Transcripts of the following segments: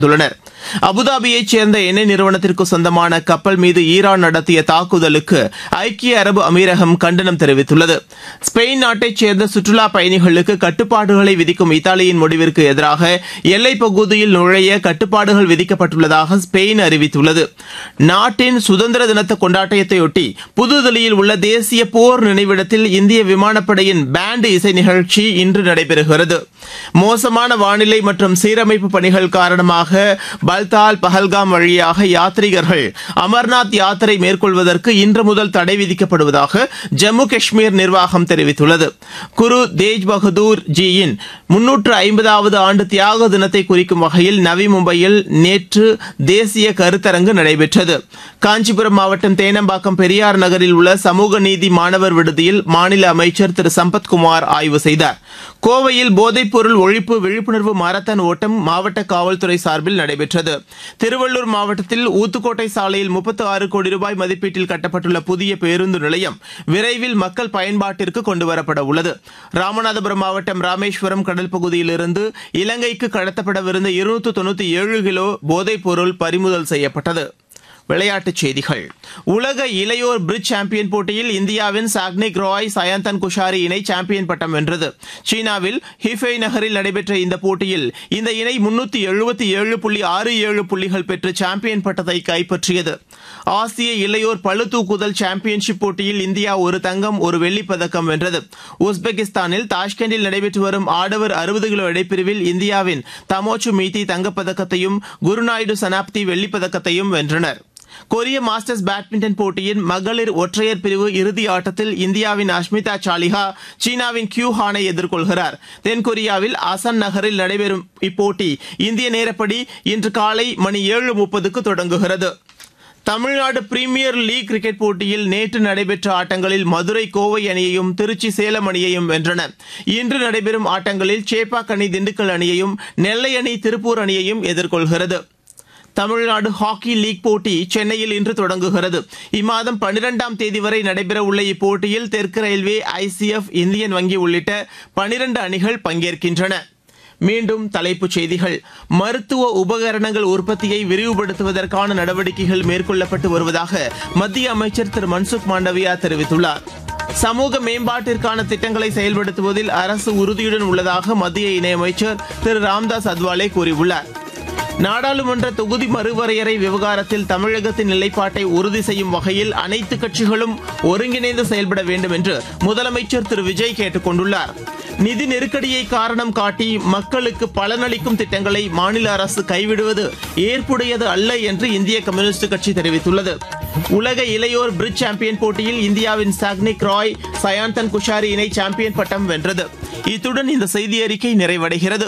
உள்ளனர் அபுதாபியைச் சேர்ந்த எண்ணெய் நிறுவனத்திற்கு சொந்தமான கப்பல் மீது ஈரான் நடத்திய தாக்குதலுக்கு ஐக்கிய அரபு அமீரகம் கண்டனம் தெரிவித்துள்ளது ஸ்பெயின் நாட்டைச் சேர்ந்த சுற்றுலா பயணிகளுக்கு கட்டுப்பாடுகளை விதிக்கும் இத்தாலியின் முடிவிற்கு எதிராக எல்லைப் பகுதியில் நுழைய கட்டுப்பாடுகள் விதிக்கப்பட்டுள்ளதாக ஸ்பெயின் அறிவித்துள்ளது நாட்டின் சுதந்திர தினத்த கொண்டாட்டத்தையொட்டி புதுதில்லியில் உள்ள தேசிய போர் நினைவிடத்தில் இந்திய விமானப்படையின் பேண்ட் இசை நிகழ்ச்சி இன்று நடைபெறுகிறது மோசமான வானிலை மற்றும் சீரமைப்பு பணிகள் காரணமாக பல்தால் பஹல்காம் வழியாக யாத்ரீகர்கள் அமர்நாத் யாத்திரை மேற்கொள்வதற்கு இன்று முதல் தடை விதிக்கப்படுவதாக ஜம்மு காஷ்மீர் நிர்வாகம் தெரிவித்துள்ளது குரு தேஜ் பகதூர் ஜியின் முன்னூற்று ஐம்பதாவது ஆண்டு தியாக தினத்தை குறிக்கும் வகையில் நவி மும்பையில் நேற்று தேசிய கருத்தரங்கு நடைபெற்றது காஞ்சிபுரம் மாவட்டம் தேனம்பாக்கம் பெரியார் நகரில் உள்ள சமூக நீதி மாணவர் விடுதியில் மாநில அமைச்சர் திரு சம்பத்குமார் ஆய்வு செய்தார் கோவையில் போதைப்பொருள் ஒழிப்பு விழிப்புணர்வு மாரத்தான் ஓட்டம் மாவட்ட காவல்துறை சார்பில் நடைபெற்றது திருவள்ளூர் மாவட்டத்தில் ஊத்துக்கோட்டை சாலையில் முப்பத்து ஆறு கோடி ரூபாய் மதிப்பீட்டில் கட்டப்பட்டுள்ள புதிய பேருந்து நிலையம் விரைவில் மக்கள் பயன்பாட்டிற்கு கொண்டுவரப்பட உள்ளது ராமநாதபுரம் மாவட்டம் ராமேஸ்வரம் கடல் பகுதியிலிருந்து இலங்கைக்கு கடத்தப்படவிருந்த இருநூற்று தொண்ணூத்தி ஏழு கிலோ போதைப்பொருள் பறிமுதல் செய்யப்பட்டது விளையாட்டுச் செய்திகள் உலக இளையோர் பிரிட்ஜ் சாம்பியன் போட்டியில் இந்தியாவின் சாக்னிக் ராய் சயந்தன் குஷாரி இணை சாம்பியன் பட்டம் வென்றது சீனாவில் ஹிஃபை நகரில் நடைபெற்ற இந்த போட்டியில் இந்த இணை முன்னூத்தி எழுபத்தி ஏழு புள்ளி ஆறு ஏழு புள்ளிகள் பெற்று சாம்பியன் பட்டத்தை கைப்பற்றியது ஆசிய இளையோர் பளு தூக்குதல் சாம்பியன்ஷிப் போட்டியில் இந்தியா ஒரு தங்கம் ஒரு வெள்ளிப் பதக்கம் வென்றது உஸ்பெகிஸ்தானில் தாஷ்கண்டில் நடைபெற்று வரும் ஆடவர் அறுபது கிலோ எடைப்பிரிவில் இந்தியாவின் தமோச்சு மீதி தங்கப்பதக்கத்தையும் குருநாயுடு சனாப்தி வெள்ளிப் பதக்கத்தையும் வென்றனர் கொரிய மாஸ்டர்ஸ் பேட்மிண்டன் போட்டியின் மகளிர் ஒற்றையர் பிரிவு இறுதி ஆட்டத்தில் இந்தியாவின் அஷ்மிதா சாலிஹா சீனாவின் கியூ ஹானை எதிர்கொள்கிறார் தென்கொரியாவில் அசன் நகரில் நடைபெறும் இப்போட்டி இந்திய நேரப்படி இன்று காலை மணி ஏழு முப்பதுக்கு தொடங்குகிறது தமிழ்நாடு பிரீமியர் லீக் கிரிக்கெட் போட்டியில் நேற்று நடைபெற்ற ஆட்டங்களில் மதுரை கோவை அணியையும் திருச்சி சேலம் அணியையும் வென்றன இன்று நடைபெறும் ஆட்டங்களில் சேப்பாக் அணி திண்டுக்கல் அணியையும் நெல்லை அணி திருப்பூர் அணியையும் எதிர்கொள்கிறது தமிழ்நாடு ஹாக்கி லீக் போட்டி சென்னையில் இன்று தொடங்குகிறது இம்மாதம் பனிரெண்டாம் தேதி வரை நடைபெறவுள்ள இப்போட்டியில் தெற்கு ரயில்வே ஐசிஎஃப் இந்தியன் வங்கி உள்ளிட்ட பனிரண்டு அணிகள் பங்கேற்கின்றன மீண்டும் தலைப்புச் செய்திகள் மருத்துவ உபகரணங்கள் உற்பத்தியை விரிவுபடுத்துவதற்கான நடவடிக்கைகள் மேற்கொள்ளப்பட்டு வருவதாக மத்திய அமைச்சர் திரு மன்சுக் மாண்டவியா தெரிவித்துள்ளார் சமூக மேம்பாட்டிற்கான திட்டங்களை செயல்படுத்துவதில் அரசு உறுதியுடன் உள்ளதாக மத்திய இணையமைச்சர் திரு ராம்தாஸ் அத்வாலே கூறியுள்ளார் நாடாளுமன்ற தொகுதி மறுவரையறை விவகாரத்தில் தமிழகத்தின் நிலைப்பாட்டை உறுதி செய்யும் வகையில் அனைத்து கட்சிகளும் ஒருங்கிணைந்து செயல்பட வேண்டும் என்று முதலமைச்சர் திரு விஜய் கேட்டுக் கொண்டுள்ளார் நிதி நெருக்கடியை காரணம் காட்டி மக்களுக்கு பலனளிக்கும் திட்டங்களை மாநில அரசு கைவிடுவது ஏற்புடையது அல்ல என்று இந்திய கம்யூனிஸ்ட் கட்சி தெரிவித்துள்ளது உலக இளையோர் பிரிட்ஜ் சாம்பியன் போட்டியில் இந்தியாவின் சாக்னிக் ராய் சயாந்தன் குஷாரி இணை சாம்பியன் பட்டம் வென்றது இத்துடன் இந்த செய்தி அறிக்கை நிறைவடைகிறது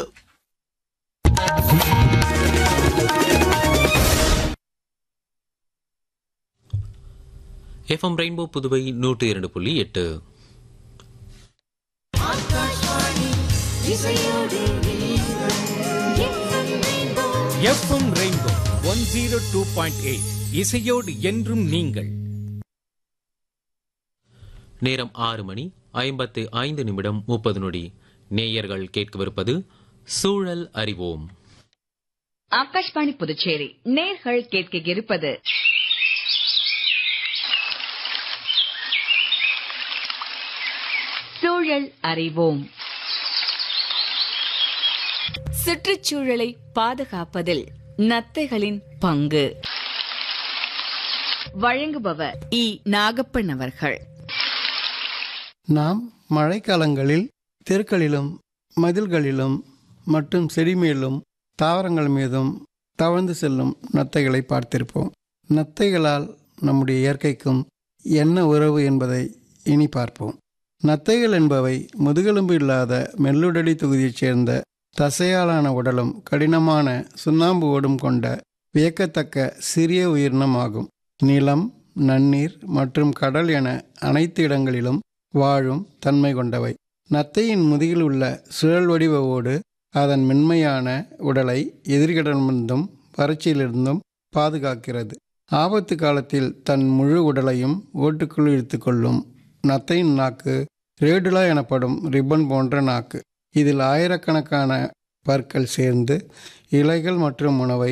எஃப்எம் ரெயின்போ புதுவை நூற்று இரண்டு புள்ளி எட்டு FM rainbow one zero two point eight இசையோடு என்றும் நீங்கள் நேரம் ஆறு மணி ஐம்பத்து ஐந்து நிமிடம் முப்பது நொடி நேயர்கள் கேட்கவிருப்பது சூழல் அறிவோம் ஆகாஷ்வாணி புதுச்சேரி நேர்கள் கேட்க இருப்பது சூழல் அறிவோம் சுற்றுச்சூழலை பாதுகாப்பதில் நத்தைகளின் பங்கு வழங்குபவர் இ நாகப்பன் அவர்கள் நாம் மழைக்காலங்களில் தெருக்களிலும் மதில்களிலும் மற்றும் செடி மேலும் தாவரங்கள் மீதும் தவழ்ந்து செல்லும் நத்தைகளை பார்த்திருப்போம் நத்தைகளால் நம்முடைய இயற்கைக்கும் என்ன உறவு என்பதை இனி பார்ப்போம் நத்தைகள் என்பவை முதுகெலும்பு இல்லாத மெல்லுடலி தொகுதியைச் சேர்ந்த தசையாலான உடலும் கடினமான சுண்ணாம்பு ஓடும் கொண்ட வியக்கத்தக்க சிறிய உயிரினம் ஆகும் நிலம் நன்னீர் மற்றும் கடல் என அனைத்து இடங்களிலும் வாழும் தன்மை கொண்டவை நத்தையின் முதுகில் உள்ள சுழல் வடிவ ஓடு அதன் மென்மையான உடலை எதிர்கிடமிருந்தும் வறட்சியிலிருந்தும் பாதுகாக்கிறது ஆபத்து காலத்தில் தன் முழு உடலையும் ஓட்டுக்குள் இழுத்துக்கொள்ளும் நத்தையின் நாக்கு ரேடுலா எனப்படும் ரிப்பன் போன்ற நாக்கு இதில் ஆயிரக்கணக்கான பற்கள் சேர்ந்து இலைகள் மற்றும் உணவை